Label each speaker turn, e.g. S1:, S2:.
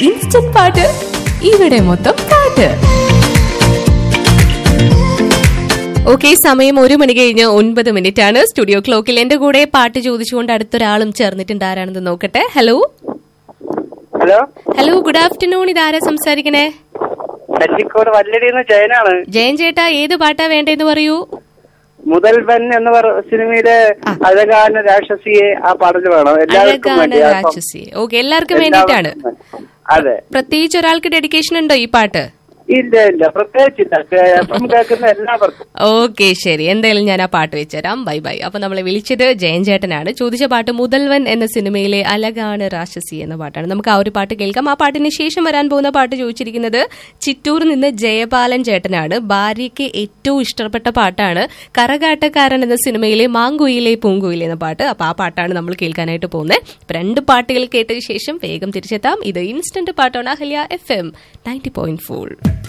S1: Instant പാട്ട് ഇവിടെ മൊത്തം പാട്ട് ഓക്കെ സമയം ഒരു മണി കഴിഞ്ഞ് ഒൻപത് മിനിറ്റ് ആണ് സ്റ്റുഡിയോ ക്ലോക്കിൽ എന്റെ കൂടെ പാട്ട് ചോദിച്ചുകൊണ്ട് അടുത്തൊരാളും ചേർന്നിട്ടുണ്ട് ആരാണെന്ന് നോക്കട്ടെ hello
S2: hello
S1: hello good afternoon ഇതാരാ സംസാരിക്കണേ
S2: കല്ലിക്കോട് വല്ലടിന്ന് ജയനാണ്
S1: ജയൻ ചേട്ടാ ഏത് പാട്ടാ വേണ്ടേന്ന് പറയൂ
S2: മുതൽബൻ എന്ന് പറ സിനിമയിലെ അഴകാന രാക്ഷസിയെ ആ പാടല് വേണം എല്ലാവർക്കും
S1: അഴകാന
S2: വേണ്ടി ആ song.
S1: രാക്ഷസി ഓക്കെ എല്ലാവർക്കും വേണ്ടിയിട്ടാണ്
S2: എല്ലാവർക്കും വേണ്ടി. അതെ
S1: പ്രത്യേകിച്ച് ഒരാൾക്ക് ഡെഡിക്കേഷൻ ഉണ്ടോ ഈ പാട്ട്
S2: ഇല്ല ഇല്ല പ്രത്യേകിച്ചില്ല അപ്പം കേൾക്കുന്ന എല്ലാവർക്കും
S1: ഓക്കെ ശരി എന്തായാലും ഞാൻ ആ പാട്ട് വെച്ചുതരാം ബൈ ബൈ അപ്പൊ നമ്മളെ വിളിച്ചത് ജയൻ ചേട്ടനാണ് ചോദിച്ച പാട്ട് മുതൽവൻ എന്ന സിനിമയിലെ അലകാണ് രാക്ഷസി എന്ന പാട്ടാണ് നമുക്ക് ആ ഒരു പാട്ട് കേൾക്കാം ആ പാട്ടിന് ശേഷം വരാൻ പോകുന്ന പാട്ട് ചോദിച്ചിരിക്കുന്നത് ചിറ്റൂരിൽ നിന്ന് ജയപാലൻ ചേട്ടനാണ് ഭാര്യയ്ക്ക് ഏറ്റവും ഇഷ്ടപ്പെട്ട പാട്ടാണ് കറകാട്ടക്കാരൻ എന്ന സിനിമയിലെ മാങ്കുയിലെ പൂങ്കുയിലെ എന്ന പാട്ട് അപ്പൊ ആ പാട്ടാണ് നമ്മൾ കേൾക്കാനായിട്ട് പോകുന്നത് അപ്പൊ രണ്ട് പാട്ടുകൾ കേട്ടതിന് ശേഷം വേഗം തിരിച്ചെത്താം ഇത് ഇൻസ്റ്റന്റ് പാട്ടാണ് Ahalya F M ninety point four